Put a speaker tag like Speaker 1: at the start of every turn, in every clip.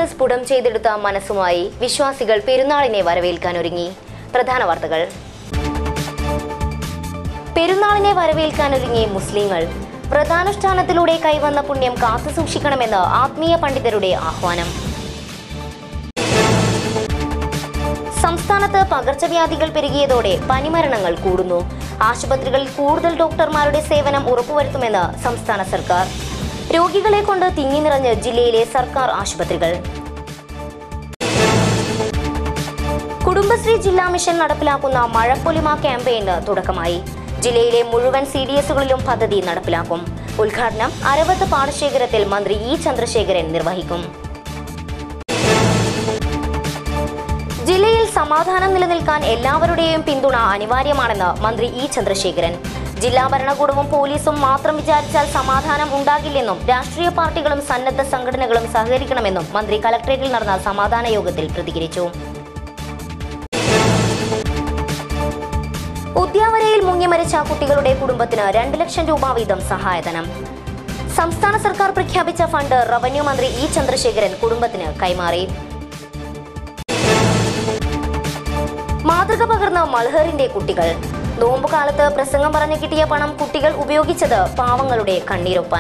Speaker 1: സ്ഫുടം ചെയ്തെടുത്ത മനസ്സുമായി വിശ്വാസികൾ പെരുന്നാളിനെ വരവേൽക്കാനൊരുങ്ങി പ്രധാന വാർത്തകൾ പെരുന്നാളിനെ വരവേൽക്കാനൊരുങ്ങി മുസ്ലിങ്ങൾ വ്രതാനുഷ്ഠാനത്തിലൂടെ കൈവന്ന പുണ്യം കാത്തുസൂക്ഷിക്കണമെന്ന് ആത്മീയ പണ്ഡിതരുടെ ആഹ്വാനം സംസ്ഥാനത്ത് പകർച്ചവ്യാധികൾ പെരുകിയതോടെ പനിമരണങ്ങൾ കൂടുന്നു ആശുപത്രികളിൽ കൂടുതൽ ഡോക്ടർമാരുടെ സേവനം ഉറപ്പുവരുത്തുമെന്ന് സംസ്ഥാന സർക്കാർ രോഗികളെ കൊണ്ട് തിങ്ങി നിറഞ്ഞ് ജില്ലയിലെ സർക്കാർ ആശുപത്രികൾ കുടുംബശ്രീ ജില്ലാ മിഷൻ നടപ്പിലാക്കുന്ന മഴപ്പൊലിമ ക്യാമ്പയിന് തുടക്കമായി ജില്ലയിലെ മുഴുവൻ സി ഡി എസുകളിലും പദ്ധതി നടപ്പിലാക്കും ഉദ്ഘാടനം അരവത്ത് പാടശേഖരത്തിൽ മന്ത്രി ഇ ചന്ദ്രശേഖരൻ നിർവഹിക്കും ജില്ലയിൽ സമാധാനം നിലനിൽക്കാൻ എല്ലാവരുടെയും പിന്തുണ അനിവാര്യമാണെന്ന് മന്ത്രി ഇ ചന്ദ്രശേഖരൻ ജില്ലാ ഭരണകൂടവും പോലീസും മാത്രം വിചാരിച്ചാൽ സമാധാനം ഉണ്ടാകില്ലെന്നും രാഷ്ട്രീയ പാർട്ടികളും സന്നദ്ധ സംഘടനകളും സഹകരിക്കണമെന്നും മന്ത്രി കലക്ടറേറ്റിൽ നടന്ന സമാധാന യോഗത്തിൽ പ്രതികരിച്ചു ഉദ്യാവരയിൽ മുങ്ങിമരിച്ച കുട്ടികളുടെ കുടുംബത്തിന് രണ്ട് ലക്ഷം രൂപ വീതം സഹായധനം സംസ്ഥാന സർക്കാർ പ്രഖ്യാപിച്ച ഫണ്ട് റവന്യൂ മന്ത്രി ഇ ചന്ദ്രശേഖരൻ കുടുംബത്തിന് കൈമാറി മാതൃക പകർന്ന മൾഹറിന്റെ കുട്ടികൾ നോമ്പുകാലത്ത് പ്രസംഗം പറഞ്ഞു കിട്ടിയ പണം കുട്ടികൾ ഉപയോഗിച്ചത് പാവങ്ങളുടെ കണ്ണീരൊപ്പാൻ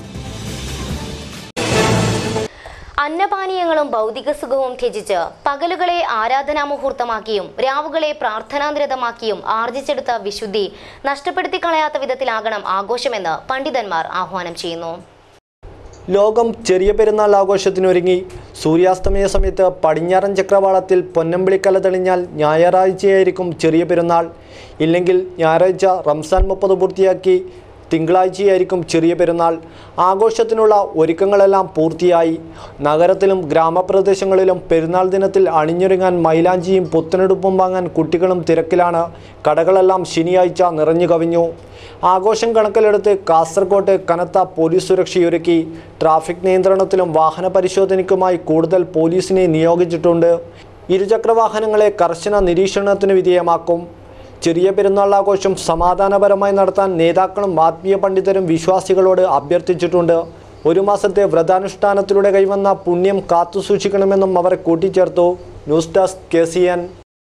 Speaker 1: അന്നപാനീയങ്ങളും ഭൗതിക സുഖവും ത്യജിച്ച് പകലുകളെ ആരാധനാ മുഹൂർത്തമാക്കിയും രാവുകളെ പ്രാർത്ഥനാനിരതമാക്കിയും ആർജിച്ചെടുത്ത വിശുദ്ധി നഷ്ടപ്പെടുത്തി കളയാത്ത വിധത്തിലാകണം ആഘോഷമെന്ന് പണ്ഡിതന്മാർ ആഹ്വാനം ചെയ്യുന്നു
Speaker 2: ലോകം ചെറിയ പെരുന്നാൾ ആഘോഷത്തിനൊരുങ്ങി സൂര്യാസ്തമയ സമയത്ത് പടിഞ്ഞാറൻ ചക്രവാളത്തിൽ പൊന്നമ്പിളിക്കല തെളിഞ്ഞാൽ ഞായറാഴ്ചയായിരിക്കും ചെറിയ പെരുന്നാൾ ഇല്ലെങ്കിൽ ഞായറാഴ്ച റംസാൻ മുപ്പത് പൂർത്തിയാക്കി തിങ്കളാഴ്ചയായിരിക്കും ചെറിയ പെരുന്നാൾ ആഘോഷത്തിനുള്ള ഒരുക്കങ്ങളെല്ലാം പൂർത്തിയായി നഗരത്തിലും ഗ്രാമപ്രദേശങ്ങളിലും പെരുന്നാൾ ദിനത്തിൽ അണിഞ്ഞൊരുങ്ങാൻ മൈലാഞ്ചിയും പുത്തനെടുപ്പും വാങ്ങാൻ കുട്ടികളും തിരക്കിലാണ് കടകളെല്ലാം ശനിയാഴ്ച നിറഞ്ഞു കവിഞ്ഞു ആഘോഷം കണക്കിലെടുത്ത് കാസർകോട്ട് കനത്ത പോലീസ് സുരക്ഷയൊരുക്കി ട്രാഫിക് നിയന്ത്രണത്തിലും വാഹന പരിശോധനയ്ക്കുമായി കൂടുതൽ പോലീസിനെ നിയോഗിച്ചിട്ടുണ്ട് ഇരുചക്രവാഹനങ്ങളെ കർശന നിരീക്ഷണത്തിന് വിധേയമാക്കും ചെറിയ പെരുന്നാൾ ആഘോഷം സമാധാനപരമായി നടത്താൻ നേതാക്കളും ആത്മീയ പണ്ഡിതരും വിശ്വാസികളോട് അഭ്യർത്ഥിച്ചിട്ടുണ്ട് ഒരു മാസത്തെ വ്രതാനുഷ്ഠാനത്തിലൂടെ കൈവന്ന പുണ്യം കാത്തുസൂക്ഷിക്കണമെന്നും അവർ കൂട്ടിച്ചേർത്തു news desk K C N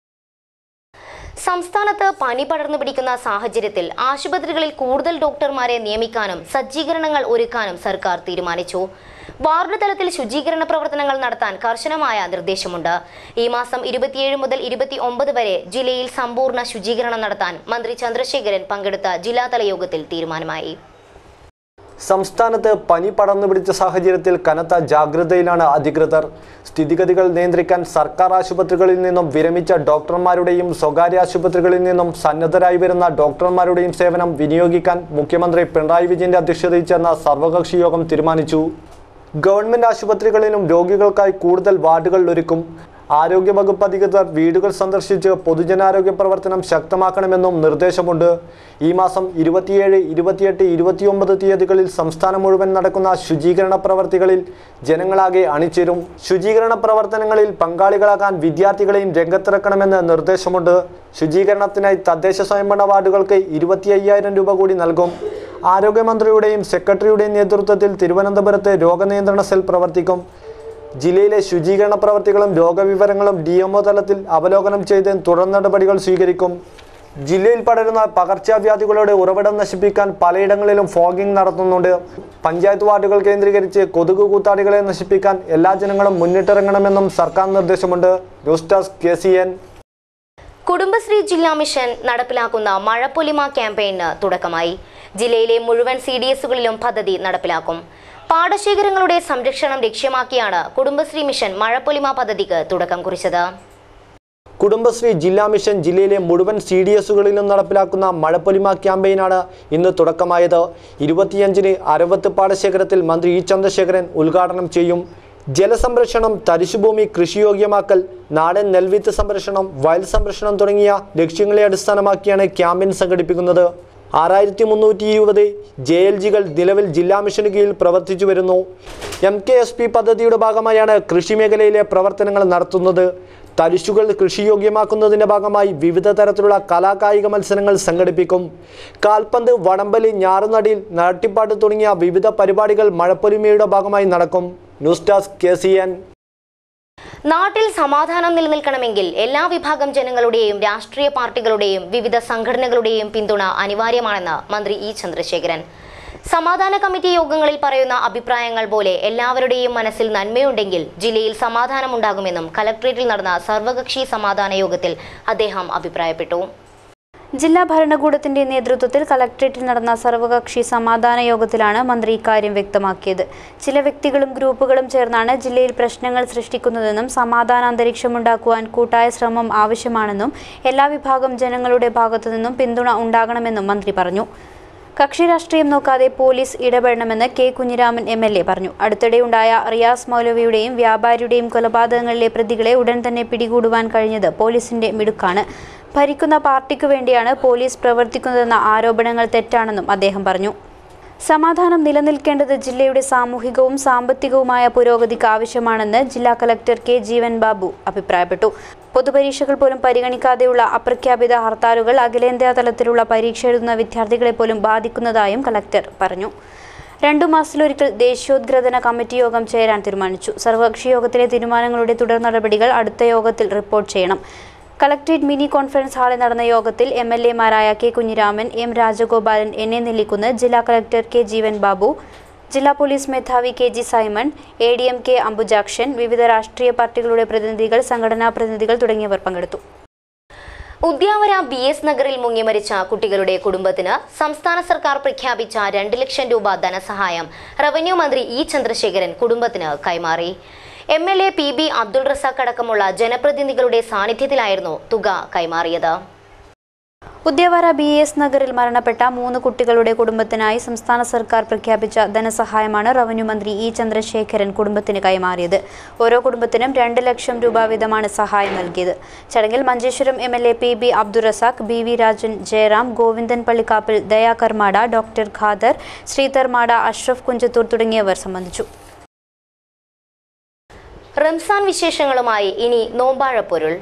Speaker 1: സംസ്ഥാനത്ത് പനി പടർന്നു പിടിക്കുന്ന സാഹചര്യത്തിൽ ആശുപത്രികളിൽ കൂടുതൽ ഡോക്ടർമാരെ നിയമിക്കാനും സജ്ജീകരണങ്ങൾ ഒരുക്കാനും സർക്കാർ തീരുമാനിച്ചു വാർഡ് തലത്തിൽ ശുചീകരണ പ്രവർത്തനങ്ങൾ നടത്താൻ കർശനമായ നിർദ്ദേശമുണ്ട് ഈ മാസം ഇരുപത്തിയേഴ് മുതൽ ഇരുപത്തി ഒമ്പത് വരെ ജില്ലയിൽ സമ്പൂർണ്ണ ശുചീകരണം നടത്താൻ മന്ത്രി ചന്ദ്രശേഖരൻ പങ്കെടുത്ത ജില്ലാതല യോഗത്തിൽ തീരുമാനമായി
Speaker 2: സംസ്ഥാനത്ത് പനി പടർന്നു പിടിച്ച സാഹചര്യത്തിൽ കനത്ത ജാഗ്രതയിലാണ് അധികൃതർ സ്ഥിതിഗതികൾ നിയന്ത്രിക്കാൻ സർക്കാർ ആശുപത്രികളിൽ നിന്നും വിരമിച്ച ഡോക്ടർമാരുടെയും സ്വകാര്യ ആശുപത്രികളിൽ നിന്നും സന്നദ്ധരായി വരുന്ന ഡോക്ടർമാരുടെയും സേവനം വിനിയോഗിക്കാൻ മുഖ്യമന്ത്രി പിണറായി വിജയന്റെ അധ്യക്ഷതയിൽ ചേർന്ന സർവകക്ഷി യോഗം തീരുമാനിച്ചു ഗവൺമെന്റ് ആശുപത്രികളിലും രോഗികൾക്കായി കൂടുതൽ വാർഡുകൾ ഒരുക്കും ആരോഗ്യവകുപ്പ് അധികൃതർ വീടുകൾ സന്ദർശിച്ച് പൊതുജനാരോഗ്യ പ്രവർത്തനം ശക്തമാക്കണമെന്നും നിർദ്ദേശമുണ്ട് ഈ മാസം ഇരുപത്തിയേഴ് ഇരുപത്തിയെട്ട് ഇരുപത്തിയൊമ്പത് തീയതികളിൽ സംസ്ഥാനം മുഴുവൻ നടക്കുന്ന ശുചീകരണ പ്രവർത്തികളിൽ ജനങ്ങളാകെ അണിചേരും ശുചീകരണ പ്രവർത്തനങ്ങളിൽ പങ്കാളികളാകാൻ വിദ്യാർത്ഥികളെയും രംഗത്തിറക്കണമെന്ന് നിർദ്ദേശമുണ്ട് ശുചീകരണത്തിനായി തദ്ദേശ സ്വയംഭരണ വാർഡുകൾക്ക് ഇരുപത്തി അയ്യായിരം രൂപ കൂടി നൽകും ആരോഗ്യമന്ത്രിയുടെയും സെക്രട്ടറിയുടെയും നേതൃത്വത്തിൽ തിരുവനന്തപുരത്ത് രോഗനിയന്ത്രണ സെൽ പ്രവർത്തിക്കും ജില്ലയിലെ ശുചീകരണ പ്രവർത്തികളും രോഗവിവരങ്ങളും ഡി എംഒ തലത്തിൽ അവലോകനം ചെയ്ത് തുടർ നടപടികൾ സ്വീകരിക്കും ജില്ലയിൽ പടരുന്ന പകർച്ചവ്യാധികളുടെ ഉറവിടം നശിപ്പിക്കാൻ പലയിടങ്ങളിലും ഫോഗിംഗ് നടത്തുന്നുണ്ട് പഞ്ചായത്ത് വാർഡുകൾ കേന്ദ്രീകരിച്ച് കൊതുക് കൂത്താടികളെ നശിപ്പിക്കാൻ എല്ലാ ജനങ്ങളും മുന്നിട്ടിറങ്ങണമെന്നും സർക്കാർ നിർദ്ദേശമുണ്ട് news desk K C N
Speaker 1: Kudumbashree ജില്ലാ മിഷൻ നടപ്പിലാക്കുന്ന മഴപ്പൊലിമ ക്യാമ്പയിന് തുടക്കമായി ജില്ലയിലെ മുഴുവൻ സി ഡി എസുകളിലും പദ്ധതി നടപ്പിലാക്കും പാടശേഖരങ്ങളുടെ സംരക്ഷണം ലക്ഷ്യമാക്കിയാണ് കുടുംബശ്രീ മിഷൻ മഴപ്പൊലിമ പദ്ധതിക്ക് തുടക്കം കുറിച്ചത്
Speaker 2: കുടുംബശ്രീ ജില്ലാ മിഷൻ ജില്ലയിലെ മുഴുവൻ സി ഡി എസുകളിലും നടപ്പിലാക്കുന്ന മഴപ്പൊലിമ ക്യാമ്പയിനാണ് ഇന്ന് തുടക്കമായത് ഇരുപത്തിയഞ്ചിന് അരവത്ത് പാടശേഖരത്തിൽ മന്ത്രി ഇ ചന്ദ്രശേഖരൻ ഉദ്ഘാടനം ചെയ്യും ജലസംരക്ഷണം തരിശുഭൂമി കൃഷിയോഗ്യമാക്കൽ നാടൻ നെൽവിത്ത് സംരക്ഷണം വയൽ സംരക്ഷണം തുടങ്ങിയ ലക്ഷ്യങ്ങളെ അടിസ്ഥാനമാക്കിയാണ് ക്യാമ്പയിൻ സംഘടിപ്പിക്കുന്നത് ആറായിരത്തി മുന്നൂറ്റി ഇരുപത് ജെ എൽ ജികൾ നിലവിൽ ജില്ലാ മിഷന് കീഴിൽ പ്രവർത്തിച്ചു വരുന്നു എം കെ എസ് പി പദ്ധതിയുടെ ഭാഗമായാണ് കൃഷി മേഖലയിലെ പ്രവർത്തനങ്ങൾ നടത്തുന്നത് തരിശുകൾ കൃഷിയോഗ്യമാക്കുന്നതിൻ്റെ ഭാഗമായി വിവിധ തരത്തിലുള്ള കലാകായിക മത്സരങ്ങൾ സംഘടിപ്പിക്കും കാൽപന്ത് വടംവലി ഞാറുനടിയിൽ നാട്ടിപ്പാട്ട് തുടങ്ങിയ വിവിധ പരിപാടികൾ മഴപ്പൊലിമയുടെ ഭാഗമായി നടക്കും news desk K C N
Speaker 1: നാട്ടിൽ സമാധാനം നിലനിൽക്കണമെങ്കിൽ എല്ലാ വിഭാഗം ജനങ്ങളുടെയും രാഷ്ട്രീയ പാർട്ടികളുടെയും വിവിധ സംഘടനകളുടെയും പിന്തുണ അനിവാര്യമാണെന്ന് മന്ത്രി ഇ ചന്ദ്രശേഖരൻ സമാധാന കമ്മിറ്റി യോഗങ്ങളിൽ പറയുന്ന അഭിപ്രായങ്ങൾ പോലെ എല്ലാവരുടെയും മനസ്സിൽ നന്മയുണ്ടെങ്കിൽ ജില്ലയിൽ സമാധാനമുണ്ടാകുമെന്നും കലക്ട്രേറ്റിൽ നടന്ന സർവകക്ഷി സമാധാന യോഗത്തിൽ അദ്ദേഹം അഭിപ്രായപ്പെട്ടു
Speaker 3: ജില്ലാ ഭരണകൂടത്തിന്റെ നേതൃത്വത്തിൽ കലക്ട്രേറ്റിൽ നടന്ന സർവകക്ഷി സമാധാന യോഗത്തിലാണ് മന്ത്രി ഇക്കാര്യം വ്യക്തമാക്കിയത് ചില വ്യക്തികളും ഗ്രൂപ്പുകളും ചേർന്നാണ് ജില്ലയിൽ പ്രശ്നങ്ങൾ സൃഷ്ടിക്കുന്നതെന്നും സമാധാന അന്തരീക്ഷമുണ്ടാക്കുവാൻ കൂട്ടായ ശ്രമം ആവശ്യമാണെന്നും എല്ലാ വിഭാഗം ജനങ്ങളുടെ ഭാഗത്തുനിന്നും പിന്തുണ ഉണ്ടാകണമെന്നും മന്ത്രി പറഞ്ഞു കക്ഷി രാഷ്ട്രീയം നോക്കാതെ പോലീസ് ഇടപെടണമെന്ന് K Kunhiraman M L A പറഞ്ഞു അടുത്തിടെയുണ്ടായ റിയാസ് മൗലവിയുടെയും വ്യാപാരിയുടെയും കൊലപാതകങ്ങളിലെ പ്രതികളെ ഉടൻ തന്നെ പിടികൂടുവാൻ കഴിഞ്ഞത് പോലീസിന്റെ മിടുക്കാണ് ഭരിക്കുന്ന പാർട്ടിക്കു വേണ്ടിയാണ് പോലീസ് പ്രവർത്തിക്കുന്നതെന്ന ആരോപണങ്ങൾ തെറ്റാണെന്നും അദ്ദേഹം പറഞ്ഞു സമാധാനം നിലനിൽക്കേണ്ടത് ജില്ലയുടെ സാമൂഹികവും സാമ്പത്തികവുമായ പുരോഗതിക്ക് ആവശ്യമാണെന്ന് ജില്ലാ കലക്ടർ കെ ജീവൻ ബാബു അഭിപ്രായപ്പെട്ടു പൊതുപരീക്ഷകൾ പോലും പരിഗണിക്കാതെയുള്ള അപ്രഖ്യാപിത ഹർത്താലുകൾ അഖിലേന്ത്യാ തലത്തിലുള്ള പരീക്ഷ എഴുതുന്ന വിദ്യാർത്ഥികളെ പോലും ബാധിക്കുന്നതായും കലക്ടർ പറഞ്ഞു രണ്ടു മാസത്തിലൊരിക്കൽ ദേശീയോദ്ഗ്രഥന കമ്മിറ്റി യോഗം ചേരാൻ തീരുമാനിച്ചു സർവകക്ഷി യോഗത്തിലെ തീരുമാനങ്ങളുടെ തുടർ നടപടികൾ അടുത്ത യോഗത്തിൽ റിപ്പോർട്ട് ചെയ്യണം കളക്ട്രേറ്റ് മിനി കോൺഫറൻസ് ഹാളിൽ നടന്ന യോഗത്തിൽ എം എൽ എമാരായ K Kunhiraman M Rajagopalan N A Nellikkunnu ജില്ലാ കളക്ടർ കെ ജീവൻ ബാബു ജില്ലാ പോലീസ് മേധാവി K G Simon A D M K Ambujakshan വിവിധ രാഷ്ട്രീയ പാർട്ടികളുടെ പ്രതിനിധികൾ സംഘടനാ പ്രതിനിധികൾ തുടങ്ങിയവർ പങ്കെടുത്തു
Speaker 1: ഉദ്യാവര ബി എസ് നഗറിൽ മുങ്ങി മരിച്ച കുട്ടികളുടെ കുടുംബത്തിന് സംസ്ഥാന സർക്കാർ പ്രഖ്യാപിച്ച രണ്ട് ലക്ഷം രൂപ ധനസഹായം റവന്യൂ മന്ത്രി ഇ ചന്ദ്രശേഖരൻ കുടുംബത്തിന് കൈമാറി M L A P B Abdul Razak അടക്കമുള്ള ജനപ്രതിനിധികളുടെ സാന്നിധ്യത്തിലായിരുന്നു തുക കൈമാറിയത്
Speaker 3: ഉദ്യാവര ബി എസ് നഗറിൽ മരണപ്പെട്ട മൂന്ന് കുട്ടികളുടെ കുടുംബത്തിനായി സംസ്ഥാന സർക്കാർ പ്രഖ്യാപിച്ച ധനസഹായമാണ് റവന്യൂ മന്ത്രി ഇ ചന്ദ്രശേഖരൻ കുടുംബത്തിന് കൈമാറിയത് ഓരോ കുടുംബത്തിനും രണ്ട് ലക്ഷം രൂപ വീതമാണ് സഹായം നൽകിയത് ചടങ്ങിൽ Manjeshwaram M L A P B Abdul Razak B V Rajan Jayaram Govindan Pallikkappil Daya Karmada doctor Khader Sreedhar Mada Ashraf Kunjathur തുടങ്ങിയവർ സംബന്ധിച്ചു
Speaker 1: റംസാൻ വിശേഷങ്ങളുമായി ഇനി നോമ്പാഴപ്പൊരുൾ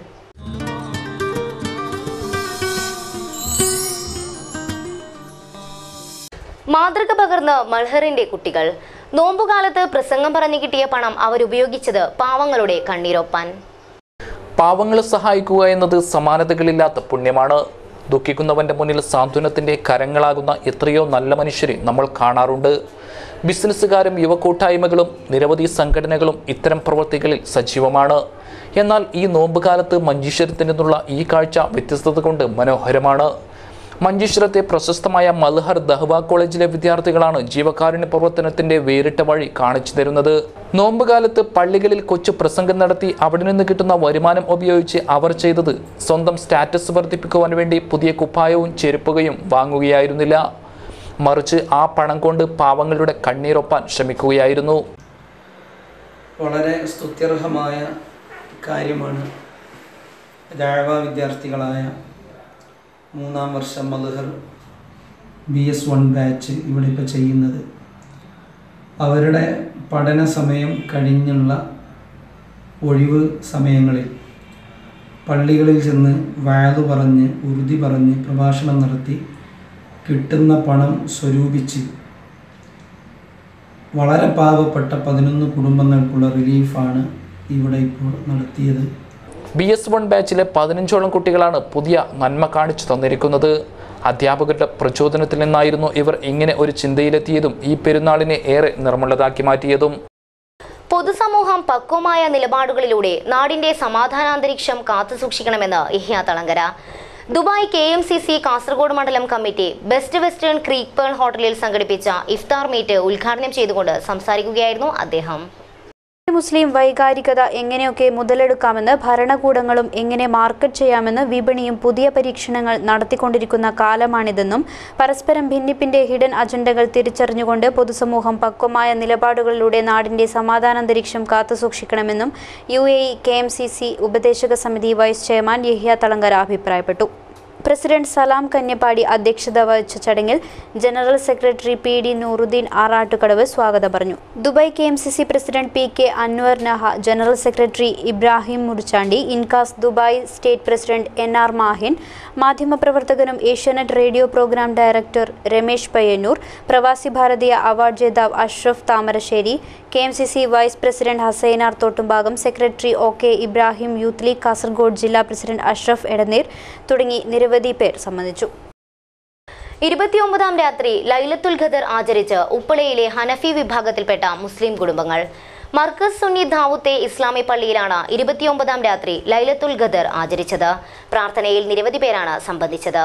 Speaker 1: മാതൃക പകർന്ന് മൽഹറിന്റെ കുട്ടികൾ നോമ്പുകാലത്ത് പ്രസംഗം പറഞ്ഞു കിട്ടിയ പണം അവരുപയോഗിച്ചത് പാവങ്ങളുടെ കണ്ണീരൊപ്പാൻ
Speaker 4: പാവങ്ങളെ സഹായിക്കുക എന്നത് സമാനതകളില്ലാത്ത പുണ്യമാണ് ദുഃഖിക്കുന്നവന്റെ മുന്നിൽ സാന്ത്വനത്തിന്റെ കരങ്ങളാകുന്ന എത്രയോ നല്ല മനുഷ്യരെ നമ്മൾ കാണാറുണ്ട് ബിസിനസ്സുകാരും യുവകൂട്ടായ്മകളും നിരവധി സംഘടനകളും ഇത്തരം പ്രവൃത്തികളിൽ സജീവമാണ് എന്നാൽ ഈ നോമ്പുകാലത്ത് മഞ്ചേശ്വരത്തിൽ നിന്നുള്ള ഈ കാഴ്ച വ്യത്യസ്തത കൊണ്ട് മനോഹരമാണ് മഞ്ചേശ്വരത്തെ പ്രശസ്തമായ മൽഹർ ദഹ്വ കോളേജിലെ വിദ്യാർത്ഥികളാണ് ജീവകാരുണ്യ പ്രവർത്തനത്തിന്റെ വേറിട്ട വഴി കാണിച്ചു തരുന്നത് നോമ്പുകാലത്ത് പള്ളികളിൽ കൊച്ചു പ്രസംഗം നടത്തി അവിടെ നിന്ന് കിട്ടുന്ന വരുമാനം ഉപയോഗിച്ച് അവർ ചെയ്തത് സ്വന്തം സ്റ്റാറ്റസ് വർദ്ധിപ്പിക്കുവാൻ വേണ്ടി പുതിയ കുപ്പായവും ചെരുപ്പുകയും വാങ്ങുകയായിരുന്നില്ല മറിച്ച് ആ പണം കൊണ്ട് പാവങ്ങളുടെ കണ്ണീരൊപ്പാൻ ശ്രമിക്കുകയായിരുന്നു
Speaker 5: വളരെ സ്തുത്യർഹമായ കാര്യമാണ് ദാഴ്വ വിദ്യാർത്ഥികളായ മൂന്നാം വർഷം മൽഹർ ബി എസ് വൺ ബാച്ച് ഇവിടെ ഇപ്പോൾ ചെയ്യുന്നത് അവരുടെ പഠന സമയം കഴിഞ്ഞുള്ള ഒഴിവ് സമയങ്ങളിൽ പള്ളികളിൽ ചെന്ന് വയത് പറഞ്ഞ് ഉറുതി പറഞ്ഞ് പ്രഭാഷണം നടത്തി കിട്ടുന്ന പണം സ്വരൂപിച്ച് വളരെ പാവപ്പെട്ട പതിനൊന്ന് കുടുംബങ്ങൾക്കുള്ള റിലീഫാണ് ഇവിടെ ഇപ്പോൾ നടത്തിയത്
Speaker 4: ബി എസ് വൺ ബാച്ചിലെ പതിനഞ്ചോളം കുട്ടികളാണ് പുതിയ നന്മ കാണിച്ചു തന്നിരിക്കുന്നത് അധ്യാപകരുടെ പ്രചോദനത്തിൽ നിന്നായിരുന്നു ഇവർ ഇങ്ങനെ ഒരു ചിന്തയിലെത്തിയതും ഈ പെരുന്നാളിനെ ഏറെ നിർമ്മലതാക്കി മാറ്റിയതും
Speaker 1: പൊതുസമൂഹം പക്വമായ നിലപാടുകളിലൂടെ നാടിന്റെ സമാധാനാന്തരീക്ഷം കാത്തുസൂക്ഷിക്കണമെന്ന് ഇഹ്യ Thalangara Dubai K M C C Kasaragod മണ്ഡലം കമ്മിറ്റി ബെസ്റ്റ് വെസ്റ്റേൺ ക്രീക്ക് പേൺ ഹോട്ടലിൽ സംഘടിപ്പിച്ച ഇഫ്താർ മീറ്റ് ഉദ്ഘാടനം ചെയ്തുകൊണ്ട് സംസാരിക്കുകയായിരുന്നു അദ്ദേഹം
Speaker 3: മുസ്ലിം വൈകാരികത എങ്ങനെയൊക്കെ മുതലെടുക്കാമെന്ന് ഭരണകൂടങ്ങളും എങ്ങനെ മാർക്കറ്റ് ചെയ്യാമെന്ന് വിപണിയും പുതിയ പരീക്ഷണങ്ങൾ നടത്തിക്കൊണ്ടിരിക്കുന്ന കാലമാണിതെന്നും പരസ്പരം ഭിന്നിപ്പിന്റെ ഹിഡൻ അജണ്ടകൾ തിരിച്ചറിഞ്ഞുകൊണ്ട് പൊതുസമൂഹം പക്വമായ നിലപാടുകളിലൂടെ നാടിന്റെ സമാധാനാന്തരീക്ഷം കാത്തുസൂക്ഷിക്കണമെന്നും U A E K M C C ഉപദേശക സമിതി വൈസ് ചെയർമാൻ യഹ്യ തളങ്കര അഭിപ്രായപ്പെട്ടു പ്രസിഡന്റ് സലാം കന്യപ്പാടി അധ്യക്ഷത വഹിച്ച ചടങ്ങിൽ general secretary P D Nooruddeen Arattukadavu സ്വാഗതം പറഞ്ഞു Dubai K M C C president P K Anwar നഹ ജനറൽ സെക്രട്ടറി ഇബ്രാഹിം മുർച്ചാണ്ടി ഇൻകാസ് Dubai state president N R Mahin മാധ്യമപ്രവർത്തകനും Asianet radio programme director Ramesh Payyanur Pravasi Bharatiya award ജേതാവ് Ashraf Thamarassery K M C C vice president Hasainar Thottumbhagam secretary O K Ibrahim youth league Kasaragod ജില്ലാ president Ashraf Edneer തുടങ്ങി നിരവധി പേർ സംബന്ധിച്ചു
Speaker 1: ഇരുപത്തിയൊമ്പതാം രാത്രി ലൈലത്തുൽ ഖദർ ആചരിച്ച് ഉപ്പളയിലെ ഹനഫി വിഭാഗത്തിൽപ്പെട്ട മുസ്ലിം കുടുംബങ്ങൾ മർക്കസ് സുന്നി ദാവൂത്തെ ഇസ്ലാമി പള്ളിയിലാണ് ഇരുപത്തിയൊമ്പതാം രാത്രി ലൈലത്തുൽ ഖദർ ആചരിച്ചത് പ്രാർത്ഥനയിൽ നിരവധി പേരാണ് സംബന്ധിച്ചത്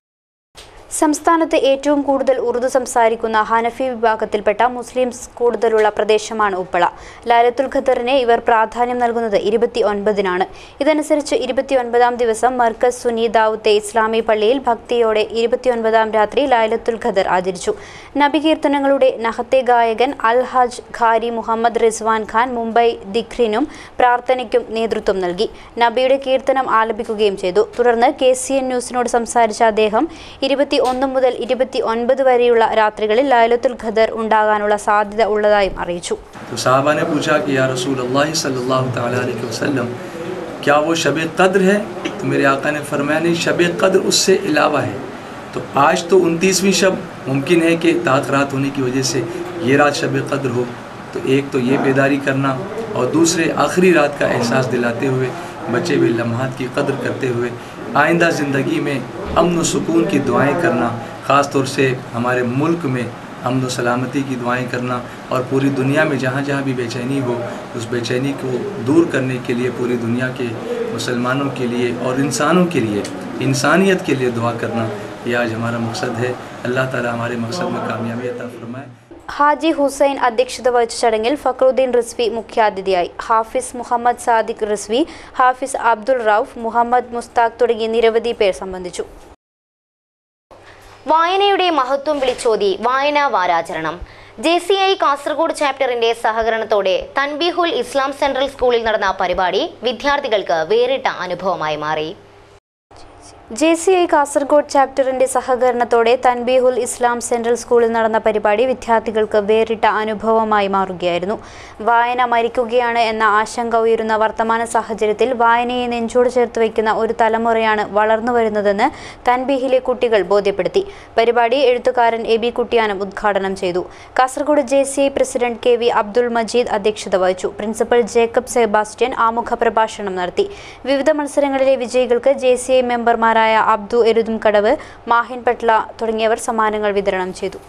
Speaker 3: സംസ്ഥാനത്ത് ഏറ്റവും കൂടുതൽ ഉറുദു സംസാരിക്കുന്ന ഹനഫി വിഭാഗത്തിൽപ്പെട്ട മുസ്ലിംസ് കൂടുതലുള്ള പ്രദേശമാണ് ഉപ്പള ലൈലത്തുൽ ഖദറിനെ ഇവർ പ്രാധാന്യം നൽകുന്നത് ഇരുപത്തി ഒൻപതിനാണ് ഇതനുസരിച്ച് ഇരുപത്തിയൊൻപതാം ദിവസം മർക്കസ് സുനി ദാവൂത്തെ ഇസ്ലാമി പള്ളിയിൽ ഭക്തിയോടെ ഇരുപത്തിയൊൻപതാം രാത്രി ലൈലത്തുൽ ഖദർ ആചരിച്ചു നബി കീർത്തനങ്ങളുടെ നഹത്തെ ഗായകൻ അൽ ഹജ് ഖാരി മുഹമ്മദ് റിസ്വാൻ ഖാൻ മുംബൈ ദിഖ്റിനും പ്രാർത്ഥനയ്ക്കും നേതൃത്വം നൽകി നബിയുടെ കീർത്തനം ആലപിക്കുകയും ചെയ്തു തുടർന്ന് കെ സി എൻ ന്യൂസിനോട് സംസാരിച്ച അദ്ദേഹം ഇരുപത്തി ഒന്ന് മുതൽ ഇരുപത്തി ഒൻപത് വരെയുള്ള രാത്രികളിൽ ലൈലത്തുൽ ഖദർ ഉണ്ടാകാനുള്ള സാധ്യത ഉള്ളതായും അറിയിച്ചു
Speaker 6: तो साहबा ने पूछा कि या रसूल अल्लाह सल्लल्लाहु ताला अलैहि वसल्लम क्या वो शब कद्र है तो मेरे आका ने फरमाया नहीं शब कद्र उससे अलावा है तो आज तो उनतीसवीं शब मुमकिन है कि ताखरात होने की वजह से ये रात शब कद्र हो तो एक तो ये बेदारी करना और दूसरे आखिरी रात का एहसास दिलाते हुए बचे हुए लम्हात की कद्र करते हुए आइंदा ज़िंदगी में अमन व सुकून की दुआएं करना ख़ास तौर से हमारे मुल्क में अमन व सलामती की दुआएं करना और पूरी दुनिया में जहाँ जहाँ भी बेचैनी हो उस बेचैनी को दूर करने के लिए पूरी दुनिया के मुसलमानों के लिए और इंसानों के लिए इंसानियत के लिए दुआ करना ये आज हमारा मकसद है अल्लाह ताला हमारे मकसद में कामयाबी अता फरमाए
Speaker 3: ഹാജി ഹുസൈൻ അധ്യക്ഷത വഹിച്ച ചടങ്ങിൽ ഫക്രുദ്ദീൻ റിസ്വി മുഖ്യാതിഥിയായി ഹാഫിസ് മുഹമ്മദ് സാദിഖ് റിസ്വി ഹാഫിസ് അബ്ദുൾ റൌഫ് മുഹമ്മദ് മുസ്താഖ് തുടങ്ങി നിരവധി പേർ സംബന്ധിച്ചു
Speaker 1: വായനയുടെ മഹത്വം വിളിച്ചോതി വായനാ വാരാചരണം ജെ സി ഐ കാസർഗോഡ് ചാപ്റ്ററിന്റെ സഹകരണത്തോടെ തൻബീഹുൽ ഇസ്ലാം സെൻട്രൽ സ്കൂളിൽ നടന്ന പരിപാടി വിദ്യാർത്ഥികൾക്ക് വേറിട്ട അനുഭവമായി മാറി
Speaker 3: ജെ സി ഐ കാസർഗോഡ് ചാപ്റ്ററിന്റെ സഹകരണത്തോടെ തൻബീഹുൽ ഇസ്ലാം സെൻട്രൽ സ്കൂളിൽ നടന്ന പരിപാടി വിദ്യാർത്ഥികൾക്ക് വേറിട്ട അനുഭവമായി മാറുകയായിരുന്നു വായന മരിക്കുകയാണ് എന്ന ആശങ്ക ഉയരുന്ന വർത്തമാന സാഹചര്യത്തിൽ വായനയെ നെഞ്ചോട് ചേർത്ത് വയ്ക്കുന്ന ഒരു തലമുറയാണ് വളർന്നു വരുന്നതെന്ന് തൻബീഹിലെ കുട്ടികൾ ബോധ്യപ്പെടുത്തി പരിപാടി എഴുത്തുകാരൻ എ ബി കുട്ടിയാനം ഉദ്ഘാടനം ചെയ്തു Kasaragod J C I president K V Abdul Majeed അധ്യക്ഷത വഹിച്ചു പ്രിൻസിപ്പൽ ജേക്കബ് സെബാസ്റ്റ്യൻ ആമുഖ പ്രഭാഷണം നടത്തി വിവിധ മത്സരങ്ങളിലെ വിജയികൾക്ക് ജെ സി ഐ മെമ്പർമാരായ അബ്ദു എരുതും കടവ് മാഹിൻ പട്ല തുടങ്ങിയവർ സമ്മാനങ്ങൾ വിതരണം ചെയ്തു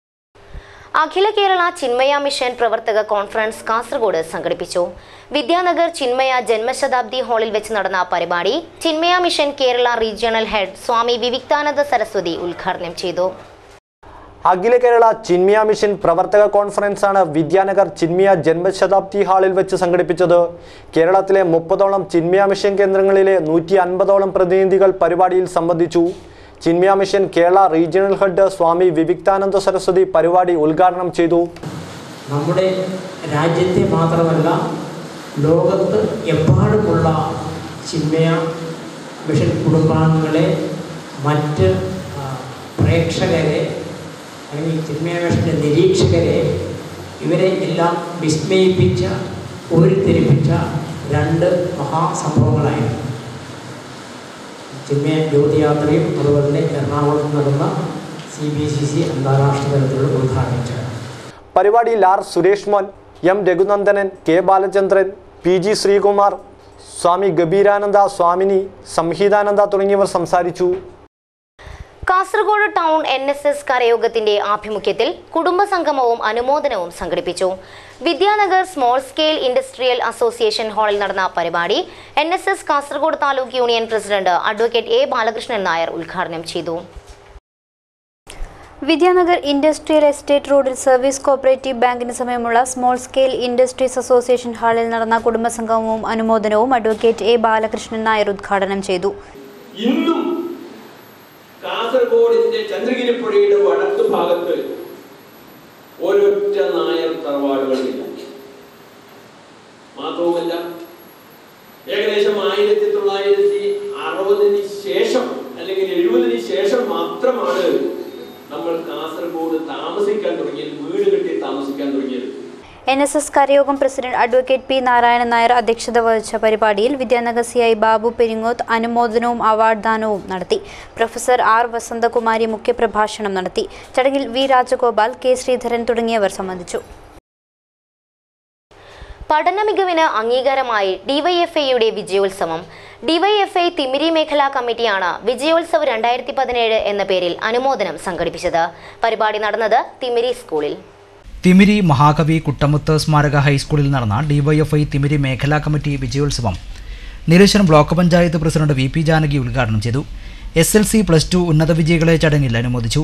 Speaker 1: അഖില കേരള ചിന്മയ മിഷൻ പ്രവർത്തക കോൺഫറൻസ് കാസർഗോഡ് സംഘടിപ്പിച്ചു വിദ്യാനഗർ ചിന്മയ ജന്മശതാബ്ദി ഹാളിൽ വെച്ച് നടന്ന പരിപാടി Chinmaya mission Kerala regional head Swami Viviktananda Saraswati ഉദ്ഘാടനം ചെയ്തു
Speaker 2: അഖില കേരള ചിന്മയ മിഷൻ പ്രവർത്തക കോൺഫറൻസാണ് വിദ്യാനഗർ ചിന്മയ ജന്മശതാബ്ദി ഹാളിൽ വെച്ച് സംഘടിപ്പിച്ചത് കേരളത്തിലെ മുപ്പതോളം ചിന്മയ മിഷൻ കേന്ദ്രങ്ങളിലെ നൂറ്റി അൻപതോളം പ്രതിനിധികൾ പരിപാടിയിൽ സംബന്ധിച്ചു Chinmaya mission Kerala regional head Swami Viviktananda Saraswati പരിപാടി ഉദ്ഘാടനം ചെയ്തു
Speaker 7: നമ്മുടെ രാജ്യത്തെ മാത്രമല്ല ലോകത്ത് എമ്പാടുമുള്ള ചിന്മയ മിഷൻ കുടുംബാംഗങ്ങളെ മറ്റ് ആ, പ്രേക്ഷകരെ അല്ലെങ്കിൽ ചിന്മയ മിഷൻ്റെ നിരീക്ഷകരെ ഇവരെ എല്ലാം വിസ്മയിപ്പിച്ച ഊരിത്തിരിപ്പിച്ച രണ്ട് മഹാസംഭവങ്ങളായിരുന്നു ചിന്മയ ജ്യോതിയാത്രയും അതുപോലെ തന്നെ എറണാകുളത്ത് നടന്ന സി ബി സി സി അന്താരാഷ്ട്ര തലത്തിലുള്ള ഉദ്ഘാടനം ചടങ്ങ്
Speaker 2: പരിപാടിയിൽ R Suresh Mon M Raghunandanan K Balachandran P G Sreekumar Swami Gambhirananda Swamini Samhitananda തുടങ്ങിയവർ സംസാരിച്ചു
Speaker 1: Kasaragod town N S S കരയോഗത്തിന്റെ ആഭിമുഖ്യത്തിൽ കുടുംബസംഗമവും അനുമോദനവും സംഘടിപ്പിച്ചു Vidyanagar small scale industrial association ഹാളിൽ നടന്ന പരിപാടി N S S Kasaragod taluk union president advocate A Balakrishnan Nair ഉദ്ഘാടനം ചെയ്തു
Speaker 3: വിദ്യാനഗർ ഇൻഡസ്ട്രിയൽ എസ്റ്റേറ്റ് റോഡിൽ സർവീസ് കോപ്പറേറ്റീവ് ബാങ്കിന് സമയമുള്ള സ്മോൾ സ്കെയിൽ ഇൻഡസ്ട്രീസ് അസോസിയേഷൻ ഹാളിൽ നടന്ന കുടുംബസംഗമവും അനുമോദനവും അഡ്വക്കേറ്റ് എ ബാലകൃഷ്ണൻ നായർ ഉദ്ഘാടനം ചെയ്തു
Speaker 8: ഇന്നും കാസർഗോഡിന്റെ ചന്ദ്രഗിരിപ്പുഴയുടെ വടക്ക് ഭാഗത്ത് ഒരൊറ്റ നായർ തറവാടുകളില്ല മാത്രവുമല്ല ഏകദേശം ആയിരത്തി തൊള്ളായിരത്തി അറുപതിന് ശേഷം അല്ലെങ്കിൽ
Speaker 3: എൻ എസ് എസ് കരയോഗം president advocate P Narayanan Nair അധ്യക്ഷത വഹിച്ച പരിപാടിയിൽ വിദ്യാനഗർ സി ഐ ബാബു പെരിങ്ങോത്ത് അനുമോദനവും അവാർഡ് ദാനവും നടത്തി പ്രൊഫസർ ആർ വസന്തകുമാരി മുഖ്യപ്രഭാഷണം നടത്തി ചടങ്ങിൽ വി രാജഗോപാൽ കെ ശ്രീധരൻ തുടങ്ങിയവർ സംബന്ധിച്ചു
Speaker 1: പഠന മികവിന് അംഗീകാരമായി ഡിവൈഎഫ്ഐയുടെ വിജയോത്സവം ഡിവൈഎഫ്ഐ തിമിരി മേഖലാ കമ്മിറ്റിയാണ് വിജയോത്സവ് രണ്ടായിരത്തി പതിനേഴ് എന്ന പേരിൽ അനുമോദനം സംഘടിപ്പിച്ചത് പരിപാടി നടന്നത് തിമിരി സ്കൂളിൽ
Speaker 9: തിമിരി മഹാകവി കുട്ടമുത്ത് സ്മാരക ഹൈസ്കൂളിൽ നടന്ന ഡിവൈഎഫ്ഐ തിമിരി മേഖലാ കമ്മിറ്റി വിജയോത്സവം Nileshwaram block panchayat president V P Janaki ഉദ്ഘാടനം ചെയ്തു S L C plus two ഉന്നത വിജയികളെ ചടങ്ങിൽ അനുമോദിച്ചു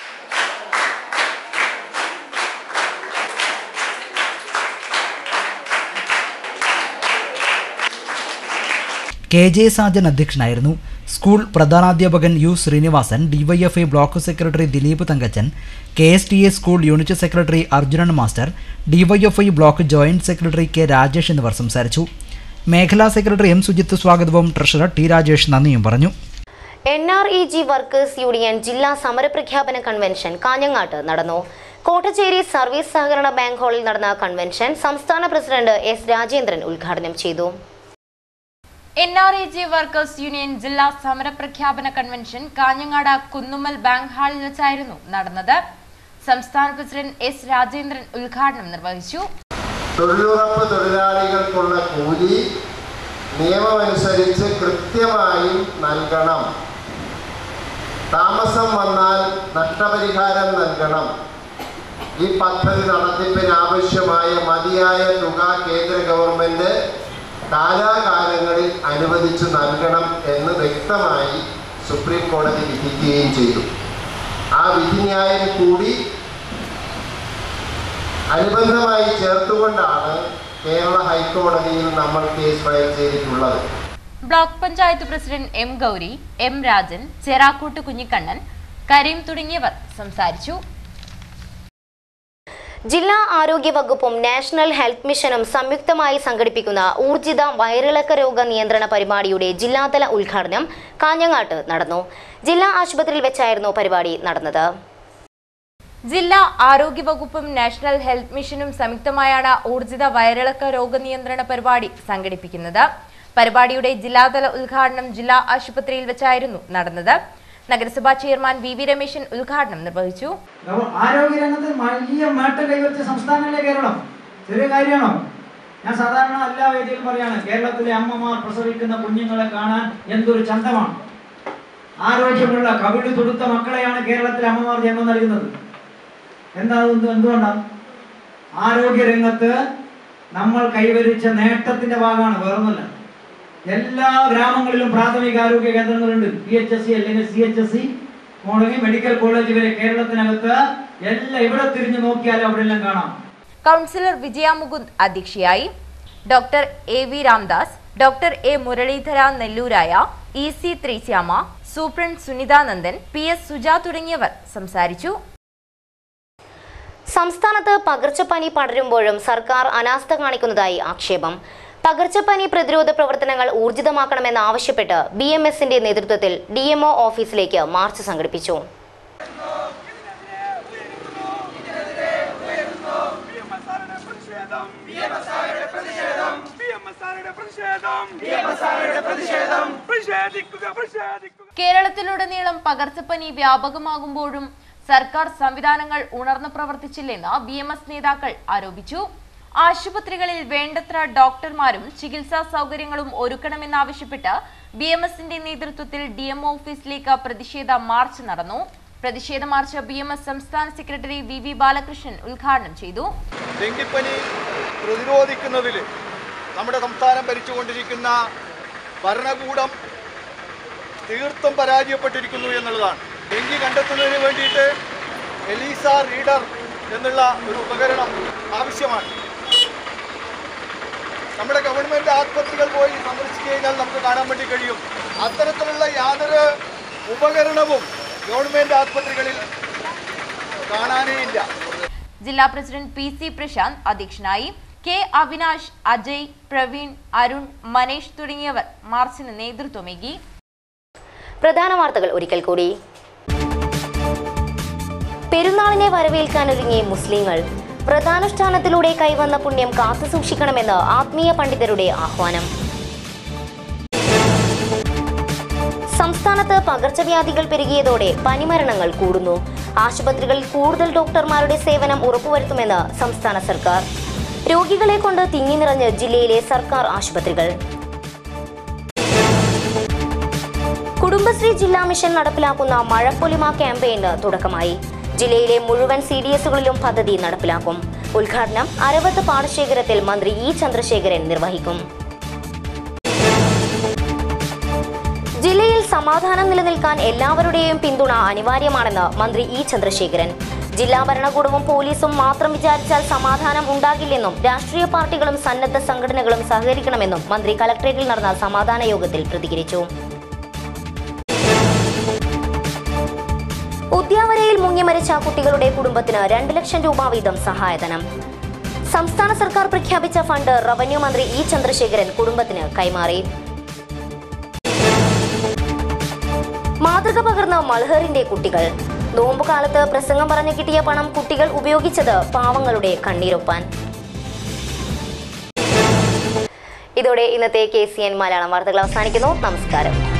Speaker 9: കെ ജെ സാജൻ അധ്യക്ഷനായിരുന്നു സ്കൂൾ പ്രധാനാധ്യാപകൻ U Srinivasan DYFI block secretary Dileep Thankachan K S T A school unit secretary Arjunan master DYFI block joint secretary K Rajesh എന്നിവർ സംസാരിച്ചു മേഖലാ സെക്രട്ടറി എം സുജിത്ത് സ്വാഗതവും ട്രഷറർ ടി രാജേഷ് നന്ദിയും പറഞ്ഞു
Speaker 1: N R E G workers union ജില്ലാ സമരപ്രഖ്യാപന കൺവെൻഷൻ കാഞ്ഞങ്ങാട്ട് നടന്നു കോട്ടച്ചേരി സർവീസ് സഹകരണ ബാങ്ക് ഹാളിൽ നടന്ന കൺവെൻഷൻ സംസ്ഥാന പ്രസിഡന്റ് എസ് രാജേന്ദ്രൻ ഉദ്ഘാടനം ചെയ്തു
Speaker 10: N R A G workers union ജില്ലാ സമരപ്രഖ്യാപന കൺവെൻഷൻ കാഞ്ഞങ്ങാട് കുന്നുമ്മൽ ബാങ്ക് ഹാളിൽ വെച്ചായിരുന്നു നടന്നത് സംസ്ഥാന പ്രസിഡന്റ് എസ് രാജേന്ദ്രൻ ഉദ്ഘാടനം നിർവഹിച്ചു
Speaker 11: തൊഴിലുറപ്പ് തൊഴിലാളികൾക്കുള്ള കൂലി നിയമമനുസരിച്ച് കൃത്യമായും നൽകണം താമസം വന്നാൽ നഷ്ടപരിഹാരം നൽകണം ഈ പദ്ധതി നടത്തിപ്പിന് ആവശ്യമായ മതിയായ തുക കേന്ദ്ര ഗവൺമെന്റ് കാലാകാലങ്ങളിൽ അനുവദിച്ചു നൽകണം എന്ന് വ്യക്തമായി സുപ്രീം കോടതി വിധിക്കുകയും ചെയ്തു ആ വിധിന്യായം കൂടി അനുബന്ധമായി ചേർത്തുകൊണ്ടാണ് കേരള ഹൈക്കോടതിയിൽ നമ്മൾ കേസ് ഫയൽ ചെയ്തിട്ടുള്ളത്
Speaker 10: block panchayat president M Gowri M Rajan Cherakkoot Kunhikannan Kareem തുടങ്ങിയവർ സംസാരിച്ചു
Speaker 1: ജില്ലാ ആരോഗ്യ വകുപ്പും നാഷണൽ ഹെൽത്ത് മിഷനും സംയുക്തമായി സംഘടിപ്പിക്കുന്ന ഊർജിത വയറിളക്ക രോഗ നിയന്ത്രണ പരിപാടിയുടെ ജില്ലാതല ഉദ്ഘാടനം കാഞ്ഞങ്ങാട്ട് നടന്നു ജില്ലാ ആശുപത്രിയിൽ വെച്ചായിരുന്നു പരിപാടി നടന്നത്
Speaker 10: ജില്ലാ ആരോഗ്യ വകുപ്പും നാഷണൽ ഹെൽത്ത് മിഷനും സംയുക്തമായാണ് ഊർജിത വയറിളക്ക രോഗനിയന്ത്രണ പരിപാടി സംഘടിപ്പിക്കുന്നത് പരിപാടിയുടെ ജില്ലാതല ഉദ്ഘാടനം ജില്ലാ ആശുപത്രിയിൽ വെച്ചായിരുന്നു നടന്നത് നഗരസഭാ ചെയർമാൻ വി വി രമേശൻ ഉദ്ഘാടനം നിർവഹിച്ചു
Speaker 12: ആരോഗ്യരംഗത്ത് വലിയ നേട്ടം കൈവരിച്ച സംസ്ഥാനമല്ലേ കേരളം ചെറിയ കാര്യമാണോ ഞാൻ സാധാരണ എല്ലാ വേദിയിലും പറയാണ് കേരളത്തിലെ അമ്മമാർ പ്രസവിക്കുന്ന കുഞ്ഞുങ്ങളെ കാണാൻ എന്തൊരു ചന്തമാണ് ആരോഗ്യമുള്ള കവിള് തൊടുത്ത മക്കളെയാണ് കേരളത്തിലെ അമ്മമാർ ജന്മം നൽകുന്നത് എന്താ എന്ത് എന്തുകൊണ്ടാണ് ആരോഗ്യരംഗത്ത് നമ്മൾ കൈവരിച്ച നേട്ടത്തിന്റെ ഭാഗമാണ് വേറൊന്നുമല്ല എല്ലാ ഗ്രാമങ്ങളിലും പ്രാഥമിക ആരോഗ്യ കേന്ദ്രങ്ങളുണ്ട് പി എച്ച് എസ് സി അല്ലെങ്കിൽ സി എച്ച് എസ് സി തുടങ്ങി മെഡിക്കൽ കോളേജ് വരെ കേരളത്തിനകത്ത് എല്ലാം ഇവിടെ തിരിഞ്ഞു നോക്കിയാലും അവിടെ എല്ലാം കാണാം
Speaker 10: കൗൺസിലർ വിജയ മുകുന്ദ് അധ്യക്ഷയായി doctor A V Ramdas doctor A Muraleedhara നെല്ലൂരായ ഇ സി ത്രീശ്യാമ superintendent Sunithanandan P S Suja തുടങ്ങിയവർ സംസാരിച്ചു
Speaker 1: സംസ്ഥാനത്ത് പകർച്ചപ്പനി പടരുമ്പോഴും സർക്കാർ അനാസ്ഥ കാണിക്കുന്നതായി ആക്ഷേപം പകർച്ചപ്പനി പ്രതിരോധ പ്രവർത്തനങ്ങൾ ഊർജിതമാക്കണമെന്നാവശ്യപ്പെട്ട് ബി എം എസിന്റെ നേതൃത്വത്തിൽ ഡി എം ഒ ഓഫീസിലേക്ക് മാർച്ച് സംഘടിപ്പിച്ചു
Speaker 10: കേരളത്തിലുടനീളം പകർച്ചപ്പനി വ്യാപകമാകുമ്പോഴും സർക്കാർ സംവിധാനങ്ങൾ ഉണർന്നു പ്രവർത്തിച്ചില്ലെന്ന് ബി എം എസ് നേതാക്കൾ ആരോപിച്ചു ആശുപത്രികളിൽ വേണ്ടത്ര ഡോക്ടർമാരും ചികിത്സാ സൗകര്യങ്ങളും ഒരുക്കണമെന്നാവശ്യപ്പെട്ട് ബി എം എസിന്റെ നേതൃത്വത്തിൽ ഡി എം ഓഫീസിലേക്ക് പ്രതിഷേധ മാർച്ച് നടന്നു പ്രതിഷേധ മാർച്ച് ബി എം എസ് സംസ്ഥാന സെക്രട്ടറി വി വി ബാലകൃഷ്ണൻ ഉദ്ഘാടനം ചെയ്തു
Speaker 13: ഡെങ്കിപ്പനി പ്രതിരോധിക്കുന്നതിൽ നമ്മുടെ സംസ്ഥാനം ഭരിച്ചുകൊണ്ടിരിക്കുന്ന ഭരണകൂടം തീർത്തും പരാജയപ്പെട്ടിരിക്കുന്നു എന്നുള്ളതാണ് ഡെങ്കി കണ്ടെത്തുന്നതിന് വേണ്ടിയിട്ട് എലീസ റീഡർ എന്നുള്ള ഒരു ഉപകരണം ആവശ്യമാണ് നമ്മുടെ ഗവൺമെൻറ് ആസ്പത്രികൾ പോയി സന്ദർശിച്ചു കഴിഞ്ഞാൽ നമുക്ക് കാണാൻ വേണ്ടി കഴിയും അത്തരത്തിലുള്ള യാതൊരു ഉപകരണവും ഗവൺമെൻറ് ആസ്പത്രികളിൽ കാണാനേ ഇല്ല
Speaker 10: ജില്ലാ പ്രസിഡന്റ് പി സി പ്രശാന്ത് അധ്യക്ഷനായി കെ അവിനാഷ് അജയ് പ്രവീൺ അരുൺ മനേഷ് തുടങ്ങിയവർ മാർച്ചിന് നേതൃത്വമേകി
Speaker 1: പ്രധാന വാർത്തകൾ ഒരിക്കൽ കൂടി പെരുന്നാളിനെ വരവേൽക്കാനൊരുങ്ങി മുസ്ലിങ്ങൾ വ്രതാനുഷ്ഠാനത്തിലൂടെ കൈവന്ന പുണ്യം കാത്തുസൂക്ഷിക്കണമെന്ന് ആത്മീയ പണ്ഡിതരുടെ ആഹ്വാനം സംസ്ഥാനത്ത് പകർച്ചവ്യാധികൾ പെരുകിയതോടെ പനിമരണങ്ങൾ കൂടുന്നു ആശുപത്രികളിൽ കൂടുതൽ ഡോക്ടർമാരുടെ സേവനം ഉറപ്പുവരുത്തുമെന്ന് സംസ്ഥാന സർക്കാർ രോഗികളെ കൊണ്ട് തിങ്ങി നിറഞ്ഞ് ജില്ലയിലെ സർക്കാർ ആശുപത്രികൾ കുടുംബശ്രീ ജില്ലാ മിഷൻ നടപ്പിലാക്കുന്ന മഴപ്പൊലിമ ക്യാമ്പയിന് തുടക്കമായി ജില്ലയിലെ മുഴുവൻ സി ഡി എസുകളിലും പദ്ധതി നടപ്പിലാക്കും ഉദ്ഘാടനം അരവത്ത് പാടശേഖരത്തിൽ മന്ത്രി ഇ ചന്ദ്രശേഖരൻ നിർവഹിക്കും ജില്ലയിൽ സമാധാനം നിലനിൽക്കാൻ എല്ലാവരുടെയും പിന്തുണ അനിവാര്യമാണെന്ന് മന്ത്രി ഇ ചന്ദ്രശേഖരൻ ജില്ലാ ഭരണകൂടവും പോലീസും മാത്രം വിചാരിച്ചാൽ സമാധാനം ഉണ്ടാകില്ലെന്നും രാഷ്ട്രീയ പാർട്ടികളും സന്നദ്ധ സംഘടനകളും സഹകരിക്കണമെന്നും മന്ത്രി കലക്ടറേറ്റിൽ നടന്ന സമാധാന യോഗത്തിൽ പ്രതികരിച്ചു ഉദ്യാവരയിൽ മുങ്ങിമരിച്ച കുട്ടികളുടെ കുടുംബത്തിന് രണ്ട് ലക്ഷം രൂപ വീതം സഹായധനം സംസ്ഥാന സർക്കാർ പ്രഖ്യാപിച്ച ഫണ്ട് റവന്യൂ മന്ത്രി ഇ ചന്ദ്രശേഖരൻ കുടുംബത്തിന് കൈമാറി മാതൃക പകർന്ന മൾഹറിന്റെ കുട്ടികൾ നോമ്പുകാലത്ത് പ്രസംഗം പറഞ്ഞു കിട്ടിയ പണം കുട്ടികൾ ഉപയോഗിച്ചത് പാവങ്ങളുടെ കണ്ണീരൊപ്പാൻ ഇതോടെ ഇന്നത്തെ കെ സി എൻ മലയാളം വാർത്തകൾ അവസാനിക്കുന്നു നമസ്കാരം